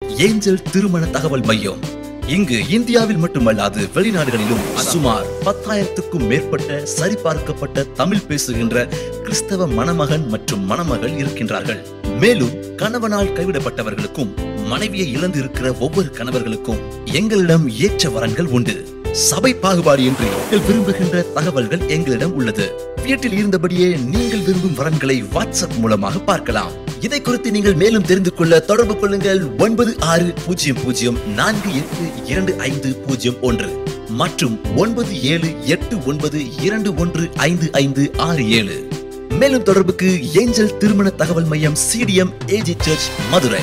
Angel திருமண தகவல் மையம் இங்கு இந்தியாவில் மட்டுமல்லாது வெளிநாடுகளிலும் சுமார் பத்தாயிரத்துக்கும் மேற்பட்ட சரிபார்க்கப்பட்ட தமிழ் பேசுகின்ற கிறிஸ்தவ மணமகன் மற்றும் மணமகள் இருக்கின்றார்கள் மேலும் கணவனால் கைவிடப்பட்டவர்களுக்கும் மனைவியை இழந்து இருக்கிற ஒவ்வொரு கணவர்களுக்கும் எங்களிடம் ஏற்ற வரன்கள் உண்டு சபை பாகுபாடு இன்றி நீங்கள் விரும்புகின்ற தகவல்கள் எங்களிடம் உள்ளது வீட்டில் இருந்தபடியே நீங்கள் விரும்பும் வரன்களை வாட்ஸ்அப் மூலமாக பார்க்கலாம் இதை குறித்து நீங்கள் மேலும் தெரிந்து கொள்ள தொடர்பு கொள்ளுங்கள் ஒன்பது ஆறு பூஜ்ஜியம் பூஜ்ஜியம் நான்கு எட்டு இரண்டு ஐந்து பூஜ்ஜியம் ஒன்று மற்றும் ஒன்பது ஏழு எட்டு ஒன்பது இரண்டு ஒன்று ஐந்து ஐந்து ஆறு ஏழு மேலும் தொடர்புக்கு ஏஞ்சல் திருமண தகவல் மையம் சிடிஎம் ஏஜி சர்ச் மதுரை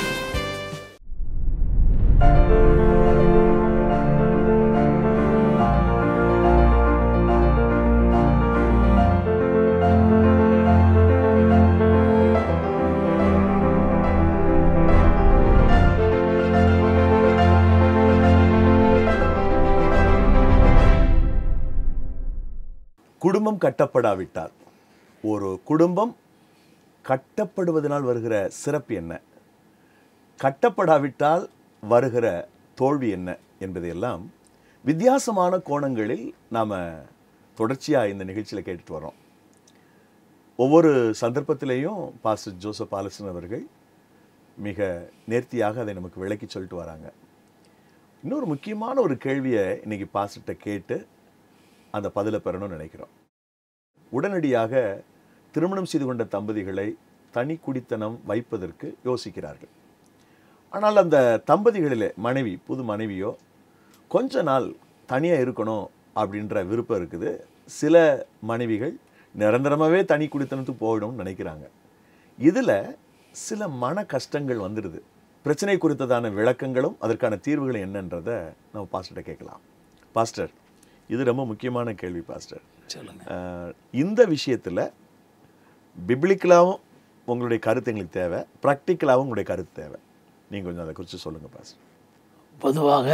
குடும்பம் கட்டப்படாவிட்டால் ஒரு குடும்பம் கட்டப்படுவதனால் வருகிற சிறப்பு என்ன கட்டப்படாவிட்டால் வருகிற தோல்வி என்ன என்பதையெல்லாம் வித்தியாசமான கோணங்களில் நாம் தொடர்ச்சியாக இந்த நிகழ்ச்சியில் கேட்டுட்டு வரோம் ஒவ்வொரு சந்தர்ப்பத்திலையும் பாஸ்டர் ஜோசப் ஆலசன் அவர்கள் மிக நேர்த்தியாக அதை நமக்கு விளக்கி சொல்லிட்டு வராங்க இன்னொரு முக்கியமான ஒரு கேள்வியை இன்னைக்கு பாஸ்டர்கிட்ட கேட்டு அந்த பதிலை பெறணும்னு நினைக்கிறோம் உடனடியாக திருமணம் செய்து கொண்ட தம்பதிகளை தனி குடித்தனம் வைப்பதற்கு யோசிக்கிறார்கள் ஆனால் அந்த தம்பதிகளிலே மனைவி புது மனைவியோ கொஞ்ச நாள் தனியாக இருக்கணும் அப்படின்ற விருப்பம் இருக்குது சில மனைவிகள் நிரந்தரமாகவே தனி குடித்தனத்துக்கு போகணும்னு நினைக்கிறாங்க இதில் சில மன கஷ்டங்கள் வந்துடுது பிரச்சனை குறித்ததான விளக்கங்களும் அதற்கான தீர்வுகளும் என்னன்றதை நம்ம பாஸ்டர்கிட்ட கேட்கலாம் பாஸ்டர் இது ரொம்ப முக்கியமான கேள்வி பாஸ்டர் சொல்லுங்க அஹ், இந்த விஷயத்தில் பிப்ளிக்கலாகவும் உங்களுடைய கருத்து எங்களுக்கு தேவை ப்ராக்டிக்கலாகவும் உங்களுடைய கருத்து தேவை நீங்கள் கொஞ்சம் அதை குறித்து சொல்லுங்கள் பாஸ்டர் பொதுவாக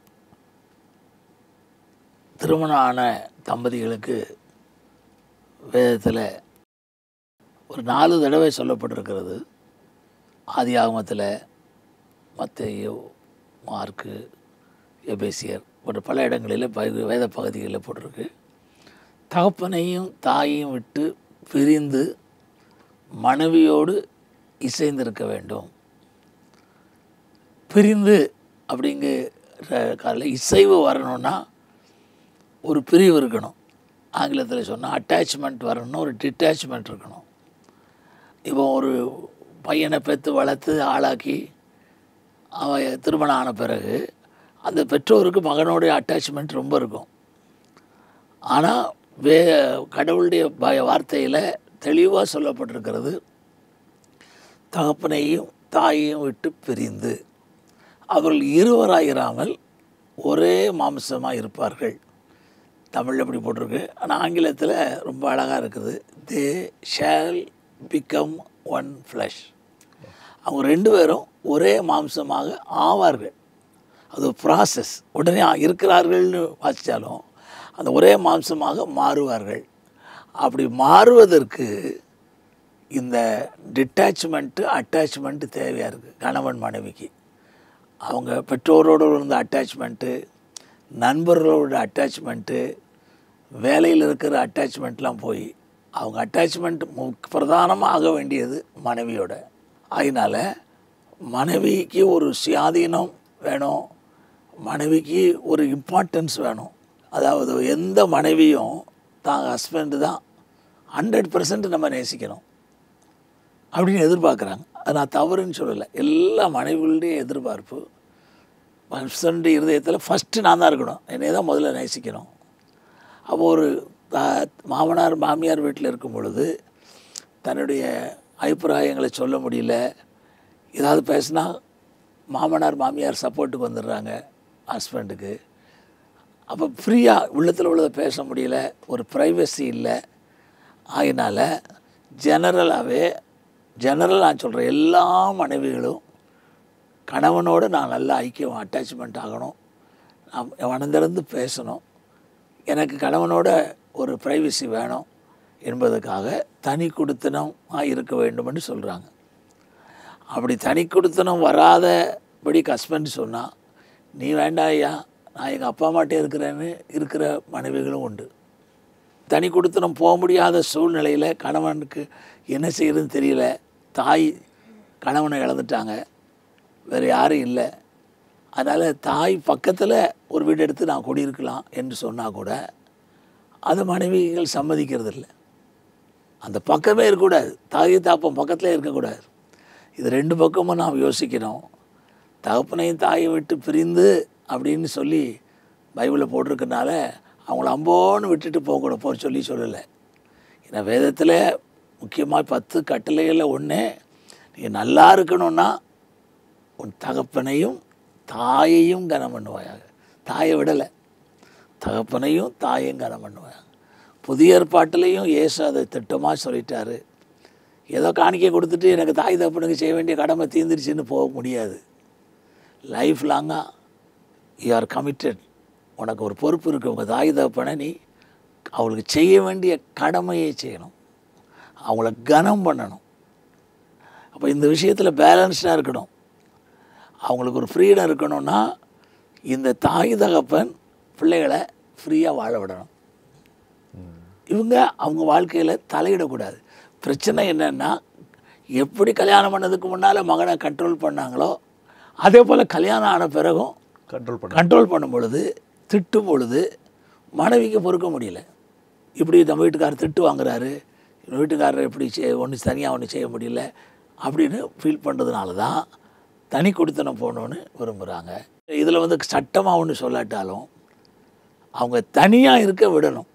திருமணம் ஆன தம்பதிகளுக்கு வேதத்தில் ஒரு நாலு தடவை சொல்லப்பட்டிருக்கிறது ஆதி ஆகமத்தில் மத்தேயு மார்க்கு எபேசியர் போன்ற பல இடங்களில் பகு வேத பகுதிகளில் போட்டிருக்கு தகப்பனையும் தாயையும் விட்டு பிரிந்து மனைவியோடு இசைந்திருக்க வேண்டும் பிரிந்து அப்படிங்கிற காலையில் இசைவு வரணும்னா ஒரு பிரிவு இருக்கணும் ஆங்கிலத்தில் சொன்னால் அட்டாச்மெண்ட் வரணும் ஒரு டிட்டாச்மெண்ட் இருக்கணும் இப்போ ஒரு பையனை பெற்று வளர்த்து ஆளாக்கி அவன் திருமணம் ஆன பிறகு அந்த பெற்றோருக்கு மகனோடைய அட்டாச்மெண்ட் ரொம்ப இருக்கும் ஆனால் வே கடவுளுடைய பய வார்த்தையில் தெளிவாக சொல்லப்பட்டிருக்கிறது தகப்பனையும் தாயையும் விட்டு பிரிந்து அவர்கள் இருவராயிராமல் ஒரே மாம்சமாக இருப்பார்கள் தமிழில் எப்படி போட்டிருக்கு ஆனால் ஆங்கிலத்தில் ரொம்ப அழகாக இருக்குது they shall become one flesh அவங்க ரெண்டு பேரும் ஒரே மாம்சமாக ஆவார்கள் அது ஒரு ப்ராசஸ் உடனே இருக்கிறார்கள்னு வாசித்தாலும் அந்த ஒரே மாம்சமாக மாறுவார்கள் அப்படி மாறுவதற்கு இந்த டிட்டாச்மெண்ட்டு அட்டாச்மெண்ட்டு தேவையாக இருக்குது கணவன் மனைவிக்கு அவங்க பெற்றோரோடு இருந்த அட்டாச்மெண்ட்டு நண்பர்களோட அட்டாச்மெண்ட்டு வேலையில் இருக்கிற அட்டாச்மெண்ட்லாம் போய் அவங்க அட்டாச்மெண்ட் மு பிரதானமாக ஆக வேண்டியது மனைவியோட அதனால் மனைவிக்கு ஒரு சுயாதீனம் வேணும் மனைவிக்கு ஒரு இம்பார்ட்டன்ஸ் வேணும் அதாவது எந்த மனைவியும் தான் ஹஸ்பண்டு தான் ஹண்ட்ரட் பர்சன்ட் நம்ம நேசிக்கணும் அப்படின்னு எதிர்பார்க்குறாங்க அது நான் தவறுன்னு சொல்லலை எல்லா மனைவிகளுடைய எதிர்பார்ப்பு ஹஸ்பண்ட் இருதயத்தில் ஃபஸ்ட்டு நான் தான் இருக்கணும் என்னை தான் முதல்ல நேசிக்கணும் அப்போ ஒரு தா- மாமனார் மாமியார் வீட்டில் இருக்கும் பொழுது தன்னுடைய அபிப்பிராயங்களை சொல்ல முடியல ஏதாவது பேசினா மாமனார் மாமியார் சப்போர்ட்டுக்கு வந்துடுறாங்க ஹஸ்பண்டுக்கு அப்போ ஃப்ரீயாக உள்ளத்தில் உள்ளதை பேச முடியல ஒரு ப்ரைவசி இல்லை அதனால் ஜெனரலாகவே ஜெனரல் நான் சொல்கிறேன் எல்லா மனைவிகளும் கணவனோடு நான் நல்லா ஐக்கியம் அட்டாச்மெண்ட் ஆகணும் நான் மனந்திறந்து பேசணும் எனக்கு கணவனோட ஒரு ப்ரைவசி வேணும் என்பதற்காக தனி குடித்தனமாக இருக்க வேண்டும்னு சொல்கிறாங்க அப்படி தனி குடித்தனம் வராத படி ஹஸ்பண்ட் சொன்னா நீ வேண்டாம் ஐயா நான் எங்கள் அப்பா அம்மாட்டே இருக்கிறேன்னு இருக்கிற மனைவிகளும் உண்டு தனி கொடுத்தனம் போக முடியாத சூழ்நிலையில் கணவனுக்கு என்ன செய்யறதுன்னு தெரியல தாய் கணவனை இழந்துட்டாங்க வேறு யாரும் இல்லை அதனால் தாய் பக்கத்தில் ஒரு வீடு எடுத்து நான் குடியிருக்கலாம் என்று சொன்னால் கூட அது மனைவிகள் சம்மதிக்கிறது இல்லை அந்த பக்கமே இருக்கக்கூடாது தாய் தாப்பம் பக்கத்தில் இருக்கக்கூடாது இது ரெண்டு பக்கமும் நாம் யோசிக்கணும் தகப்பனையும் தாயை விட்டு பிரிந்து அப்படின்னு சொல்லி பைபிளில் போட்டிருக்கனால அவங்கள அம்போன்னு விட்டுட்டு போகக்கூட போக சொல்லி சொல்லலை ஏன்னா வேதத்தில் முக்கியமாக பத்து கட்டளைகளில் ஒன்று நீ நல்லா இருக்கணும்னா உன் தகப்பனையும் தாயையும் கனம் பண்ணுவாயாக தாயை விடலை தகப்பனையும் தாயையும் கனம் பண்ணுவாங்க புதிய ஏற்பாட்டிலையும் இயேசு அதை திட்டமாக சொல்லிட்டாரு ஏதோ காணிக்கை கொடுத்துட்டு எனக்கு தாய் தகப்பனுக்கு செய்ய வேண்டிய கடமை தீர்ந்துருச்சுன்னு போக முடியாது லைஃப் லாங்காக யூ ஆர் கமிட்டட் உனக்கு ஒரு பொறுப்பு இருக்குது உங்கள் தாய் தகப்பனை நீ அவளுக்கு செய்ய வேண்டிய கடமையை செய்யணும் அவங்கள கனம் பண்ணணும் அப்போ இந்த விஷயத்தில் பேலன்ஸ்டாக இருக்கணும் அவங்களுக்கு ஒரு ஃப்ரீடம் இருக்கணும்னா இந்த தாய் தகப்பன் பிள்ளைகளை ஃப்ரீயாக வாழ விடணும் இவங்க அவங்க வாழ்க்கையில் தலையிடக்கூடாது பிரச்சனை என்னென்னா எப்படி கல்யாணம் பண்ணதுக்கு முன்னால் மகனை கண்ட்ரோல் பண்ணாங்களோ அதே போல் கல்யாணம் ஆன பிறகும் கண்ட்ரோல் பண்ண கண்ட்ரோல் பண்ணும் பொழுது திட்டும் பொழுது மனைவிக்கு பொறுக்க முடியல இப்படி நம்ம வீட்டுக்காரர் திட்டு வாங்குறாரு இவங்க வீட்டுக்காரர் எப்படி செய் ஒன்று தனியாக ஒன்று செய்ய முடியல அப்படின்னு ஃபீல் பண்ணுறதுனால தான் தனி கொடுத்தனம் போகணுன்னு விரும்புகிறாங்க இதில் வந்து சட்டமாக ஒன்று சொல்லாட்டாலும் அவங்க தனியாக இருக்க விடணும்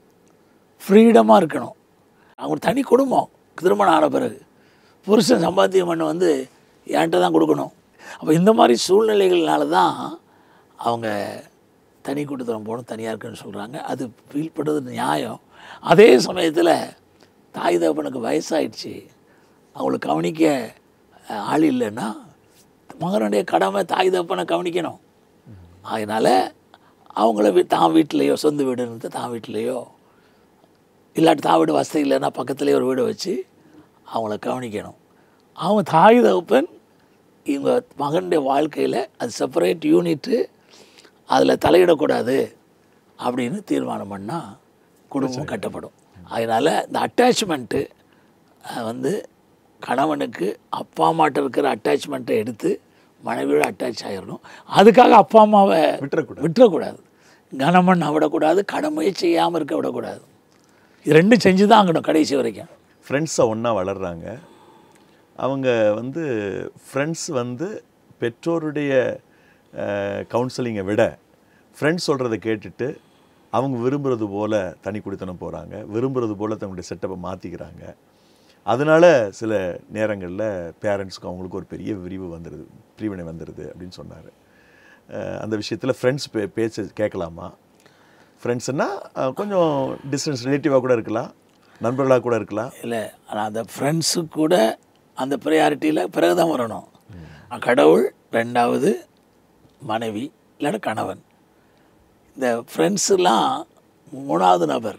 ஃப்ரீடமாக இருக்கணும் அவங்க தனி குடும்பம் திருமணம் ஆன பிறகு புருஷன் சம்பாத்தியம் பண்ண வந்து என்கிட்ட தான் கொடுக்கணும் அப்போ இந்த மாதிரி சூழ்நிலைகள்னால தான் அவங்க தனி குடுத்தனம் போகணும் தனியாக இருக்குன்னு சொல்கிறாங்க அது ஃபீல் பண்ணுறது நியாயம் அதே சமயத்தில் தாய் தகப்பனுக்கு வயசாயிடுச்சு அவங்களுக்கு கவனிக்க அஹ், ஆள் இல்லைன்னா மகனுடைய கடமை தாய் தகப்பனை கவனிக்கணும் அதனால் அவங்கள வீ தான் வீட்டிலையோ சொந்த வீடு இருந்து தான் வீட்டிலையோ இல்லாட்டி தான் வீடு வசதி இல்லைன்னா பக்கத்துலேயே ஒரு வீடு வச்சு அவங்கள கவனிக்கணும் அவங்க தாய் தகப்பன் இவங்க மகனுடைய வாழ்க்கையில் அது செப்பரேட் யூனிட்டு அதில் தலையிடக்கூடாது அப்படின்னு தீர்மானம் பண்ணால் குடும்பம் கட்டப்படும் அதனால் இந்த அட்டாச்மெண்ட்டு வந்து கணவனுக்கு அப்பா அம்மாட்ட இருக்கிற அட்டாச்மெண்ட்டை எடுத்து மனைவியோட அட்டாச் ஆகிடணும் அதுக்காக அப்பா அம்மாவை விட்டுறக்கூடாது விட்டுறக்கூடாது கனம் பண்ண விடக்கூடாது கடமையை செய்யாமல் இருக்க விடக்கூடாது இது ரெண்டும் செஞ்சு தான் ஆகணும் கடைசி வரைக்கும் ஃப்ரெண்ட்ஸை ஒன்றா வளர்கிறாங்க அவங்க வந்து ஃப்ரெண்ட்ஸ் வந்து பெற்றோருடைய கவுன்சிலிங்கை விட ஃப்ரெண்ட்ஸ் சொல்கிறத கேட்டுட்டு அவங்க விரும்புறது போல் தனி குடித்தனம் போகிறாங்க விரும்புறது போல் தங்களுடைய செட்டப்பை மாற்றிக்கிறாங்க அதனால சில நேரங்களில் பேரண்ட்ஸ்க்கு அவங்களுக்கு ஒரு பெரிய விரிவு வந்துடுது பிரிவினை வந்துடுது அப்படின்னு சொன்னார் அந்த விஷயத்தில் ஃப்ரெண்ட்ஸ் பே பேச்ச கேட்கலாமா ஃப்ரெண்ட்ஸ்னால் கொஞ்சம் டிஸ்டன்ஸ் ரிலேட்டிவாக கூட இருக்கலாம் நண்பர்களாக கூட இருக்கலாம் இல்லை ஆனால் அந்த ஃப்ரெண்ட்ஸு கூட அந்த ப்ரையாரிட்டியில் பிறகு தான் வரணும் கடவுள் ரெண்டாவது மனைவி இல்லைன்னா கணவன் இந்த ஃப்ரெண்ட்ஸுலாம் மூணாவது நபர்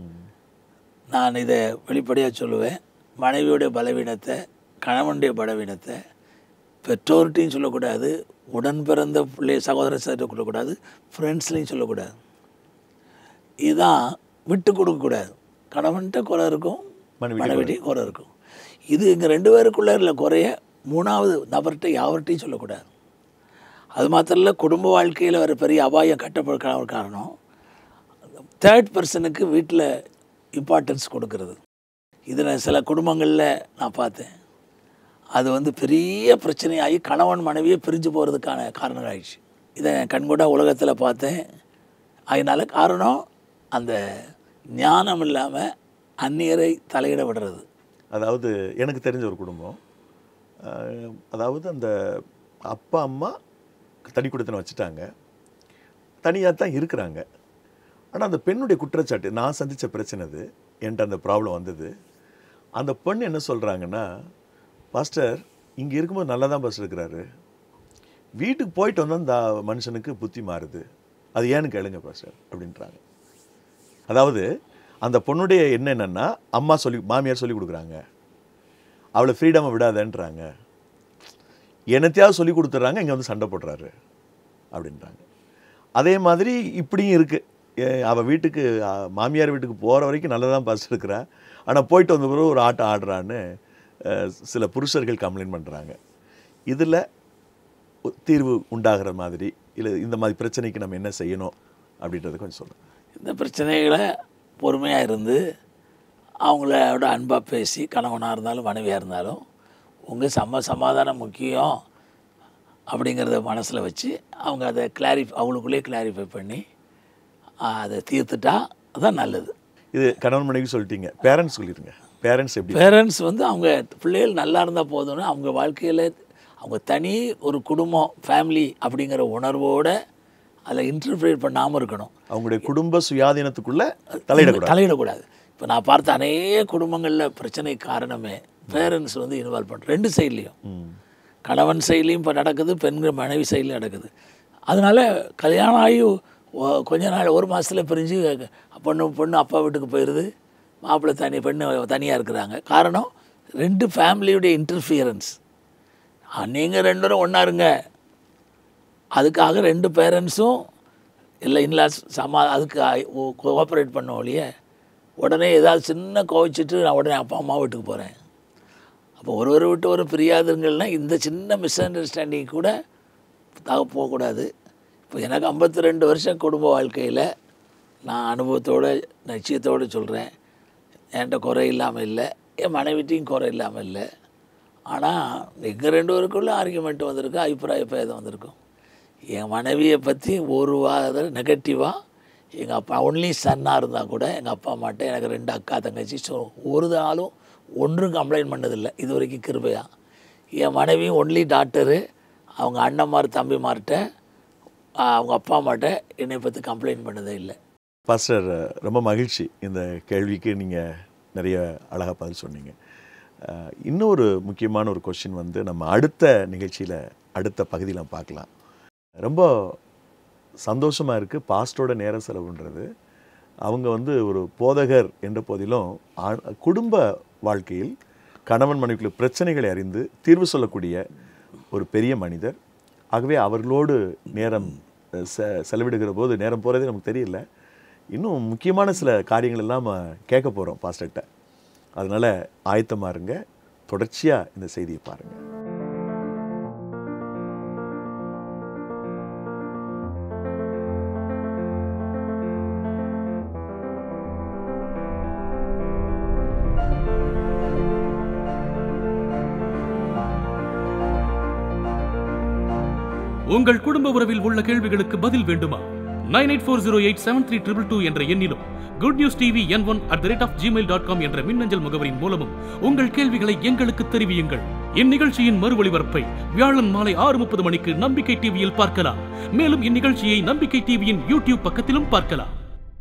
நான் இதை வெளிப்படையாக சொல்லுவேன் மனைவியுடைய பலவீனத்தை கணவனுடைய பலவீனத்தை பெற்றோர்கிட்டையும் சொல்லக்கூடாது உடன் பிறந்த பிள்ளை சகோதர சகோதரி சொல்லக்கூடாது ஃப்ரெண்ட்ஸ்லையும் சொல்லக்கூடாது இதுதான் விட்டு கொடுக்கக்கூடாது கணவன்கிட்ட குறை இருக்கும் மனைவிட்ட மனைவிட்டையும் குறை இருக்கும் இது இங்கே ரெண்டு பேருக்குள்ளே இல்லை குறைய மூணாவது நபர்கிட்ட யாவர்கிட்டையும் சொல்லக்கூடாது அது மாத்திரம் இல்லை குடும்ப வாழ்க்கையில் வர பெரிய அபாயம் கட்டப்படுற ஒரு காரணம் தேர்ட் பர்சனுக்கு வீட்டில் இம்பார்ட்டன்ஸ் கொடுக்கறது இதில் சில குடும்பங்களில் நான் பார்த்தேன் அது வந்து பெரிய பிரச்சனையாகி கணவன் மனைவியே பிரிஞ்சு போகிறதுக்கான காரணம் ஆயிடுச்சு இதை நான் கண்கூடா உலகத்தில் பார்த்தேன் அதனால காரணம் அந்த ஞானம் இல்லாமல் அந்நியரை தலையிட விடுறது அதாவது எனக்கு தெரிஞ்ச ஒரு குடும்பம் அஹ், அதாவது அந்த அப்பா அம்மா தனி குடித்தனம் வச்சுட்டாங்க தனியாக தான் இருக்கிறாங்க ஆனால் அந்த பெண்ணுடைய குற்றச்சாட்டு நான் சந்தித்த பிரச்சனை அது என்கிட்ட அந்த ப்ராப்ளம் வந்தது அந்த பெண் என்ன சொல்கிறாங்கன்னா பாஸ்டர் இங்கே இருக்கும்போது நல்லா தான் பாஸ்டர் இருக்கிறாரு வீட்டுக்கு போயிட்டு வந்தால் அந்த மனுஷனுக்கு புத்தி மாறுது அது ஏன்னு கேளுங்க பாஸ்டர் அப்படின்றாங்க அதாவது அந்த பொண்ணுடைய என்ன என்னன்னா அம்மா சொல்லி மாமியார் சொல்லி கொடுக்குறாங்க அவளை ஃப்ரீடமை விடாதேன்றாங்க என்னத்தையாவது சொல்லி கொடுத்துட்றாங்க இங்கே வந்து சண்டை போடுறாரு அப்படின்றாங்க அதே மாதிரி இப்படியும் இருக்குது அவள் வீட்டுக்கு அ, மாமியார் வீட்டுக்கு போகிற வரைக்கும் நல்லா தான் பஸ் எடுக்கிறா ஆனால் போயிட்டு வந்த பிறகு ஒரு ஆட்டம் ஆடுறான்னு அஹ், சில புருஷர்கள் கம்ப்ளைண்ட் பண்ணுறாங்க இதில் தீர்வு உண்டாகிற மாதிரி இல்லை இந்த மாதிரி பிரச்சனைக்கு நம்ம என்ன செய்யணும் அப்படின்றத கொஞ்சம் சொல்லுங்கள் இந்த பிரச்சனைகளை பொறுமையாக இருந்து அவங்களோட அன்பாக பேசி கணவனாக இருந்தாலும் மனைவியாக இருந்தாலும் உங்கள் சம சமாதானம் முக்கியம் அப்படிங்கிறத மனசில் வச்சு அவங்க அதை கிளாரிஃபை அவங்களுக்குள்ளேயே கிளாரிஃபை பண்ணி ஆ, அதை தீர்த்துட்டா அதான் நல்லது இது கணவன் மனைவி சொல்லிட்டீங்க பேரண்ட்ஸ் சொல்லிடுங்க பேரண்ட்ஸ் எப்படி பேரண்ட்ஸ் வந்து அவங்க பிள்ளைகள் நல்லா இருந்தால் போதும்னு அவங்க வாழ்க்கையில் அவங்க தனி ஒரு குடும்பம் ஃபேமிலி அப்படிங்கிற உணர்வோட அதில் இன்டர்ஃபியேட் பண்ணாமல் இருக்கணும் அவங்களுடைய குடும்ப சுயாதீனத்துக்குள்ள தலையிடக்கூடாது தலையிடக்கூடாது இப்போ நான் பார்த்த அநேக குடும்பங்களில் பிரச்சனை காரணமே பேரண்ட்ஸ் வந்து இன்வால்வ் பண்ணுற ரெண்டு சைட்லேயும் ம். கணவன் சைட்லேயும் இப்போ நடக்குது பெண்கள் மனைவி சைட்லையும் நடக்குது அதனால் கல்யாணம் ஆகி ஒ- கொஞ்ச நாள் ஒரு மாதத்தில் பிரிஞ்சு பொண்ணு பொண்ணு அப்பா வீட்டுக்கு போயிடுது மாப்பிள்ளை தனி பெண்ணு தனியாக இருக்கிறாங்க காரணம் ரெண்டு ஃபேமிலியுடைய இன்டர்ஃபியரன்ஸ் நீங்கள் ரெண்டு பேரும் ஒன்றா இருங்க அதுக்காக ரெண்டு பேரண்ட்ஸும் இல்லை இன்லாஸ் சமா அதுக்கு கோஆப்ரேட் பண்ண ஒழிய உடனே ஏதாவது சின்ன கோவிச்சிட்டு நான் உடனே அப்பா அம்மா வீட்டுக்கு போகிறேன் அப்போ ஒருவர் விட்டு ஒரு பிரியாதுங்கன்னா இந்த சின்ன மிஸ் அண்டர்ஸ்டாண்டிங் கூட தாக போகக்கூடாது இப்போ எனக்கு ஐம்பத்தி ரெண்டு வருஷம் குடும்ப வாழ்க்கையில் நான் அனுபவத்தோட நிச்சயத்தோடு சொல்கிறேன் என்கிட்ட குறை இல்லாமல் இல்லை என் மனைவிட்டையும் குறை இல்லாமல் இல்லை ஆனால் எங்கள் ரெண்டு பேருக்குள்ள ஆர்குமெண்ட் வந்திருக்கு அபிப்பிராய பேதம் வந்திருக்கும் என் மனைவியை பற்றி ஒரு வார நெகட்டிவாக எங்கள் அப்பா ஒன்லி சன்னாக இருந்தால் கூட எங்கள் அப்பா அம்மாட்ட எனக்கு ரெண்டு அக்கா தங்கச்சி ஸோ ஒரு நாளும் ஒன்றும் கம்ப்ளைண்ட் பண்ணதில்லை இது வரைக்கும் கிருபையா என் மனைவியும் ஒன்லி டாக்டரு அவங்க அண்ணன்மார் தம்பிமார்கிட்ட அவங்க அப்பா அம்மாட்ட என்னை பற்றி கம்ப்ளைண்ட் பண்ணதே இல்லை பாஸ்டர் ரொம்ப மகிழ்ச்சி இந்த கேள்விக்கு நீங்கள் நிறைய அழகாக பதில் சொன்னீங்க அஹ், இன்னொரு முக்கியமான ஒரு கொஷின் வந்து நம்ம அடுத்த நிகழ்ச்சியில் அடுத்த பகுதியில் பார்க்கலாம் ரொம்ப சந்தோஷமாக இருக்குது பாஸ்டரோட நேர செலவுன்றது அவங்க வந்து ஒரு போதகர் என்ற போதிலும் ஆண்- குடும்ப வாழ்க்கையில் கணவன் மனைவிக்குள்ள பிரச்சனைகளை அறிந்து தீர்வு சொல்லக்கூடிய ஒரு பெரிய மனிதர் ஆகவே அவர்களோடு நேரம் அஹ், செ செலவிடுகிற போது நேரம் போகிறதே நமக்கு தெரியல இன்னும் முக்கியமான சில காரியங்கள் எல்லாம் நம்ம கேட்க போகிறோம் பாஸ்டர்கிட்ட அதனால் ஆயத்தமாக இருங்க தொடர்ச்சியாக இந்த செய்தியை பாருங்கள் உங்கள் குடும்ப உறவில் உள்ள கேள்விகளுக்கு பதில் வேண்டுமா nine eight four zero eight seven three triple two என்ற எண்ணிலும் good news TV N one at the rate of gmail dot com என்ற மின்னஞ்சல் முகவரியின் மூலமும் உங்கள் கேள்விகளை எங்களுக்கு தெரிவியுங்கள் இந்நிகழ்ச்சியின் மறு ஒளிபரப்பை வியாழன் மாலை ஆறு முப்பது மணிக்கு நம்பிக்கை டிவியில் பார்க்கலாம் மேலும் இந்நிகழ்ச்சியை நம்பிக்கை டிவியின் யூடியூப் பக்கத்திலும் பார்க்கலாம்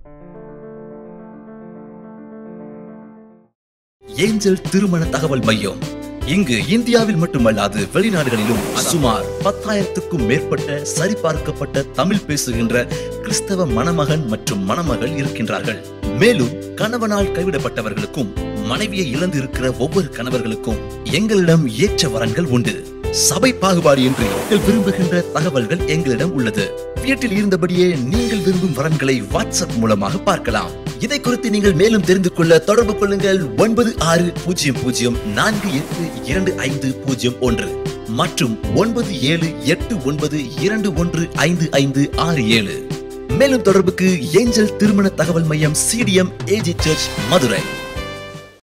ஏஞ்சல் திருமண தகவல் மையம் இங்கு இந்தியாவில் மட்டுமல்லாது வெளிநாடுகளிலும் சுமார் பத்தாயிரத்துக்கும் மேற்பட்ட சரிபார்க்கப்பட்ட தமிழ் பேசுகின்ற கிறிஸ்தவ மணமகன் மற்றும் மணமகள் இருக்கின்றார்கள் மேலும் கணவனால் கைவிடப்பட்டவர்களுக்கும் மனைவியை இழந்து இருக்கிற ஒவ்வொரு கணவர்களுக்கும் எங்களிடம் ஏற்ற வரன்கள் உண்டு சபை பாகுபாடு இன்றி நீங்கள் விரும்புகின்ற தகவல்கள் எங்களிடம் உள்ளது வீட்டில் இருந்தபடியே நீங்கள் விரும்பும் வரன்களை வாட்ஸ்அப் மூலமாக பார்க்கலாம் இதை குறித்து நீங்கள் மேலும் தெரிந்து கொள்ள தொடர்பு கொள்ளுங்கள் ஒன்பது ஆறு பூஜ்ஜியம் பூஜ்ஜியம் நான்கு எட்டு இரண்டு ஐந்து பூஜ்ஜியம் ஒன்று மற்றும் ஒன்பது ஏழு எட்டு ஒன்பது இரண்டு ஒன்று ஐந்து ஐந்து ஆறு ஏழு மேலும் தொடர்புக்கு ஏஞ்சல் திருமண தகவல் மையம் சிடிஎம் ஏஜி சர்ச் மதுரை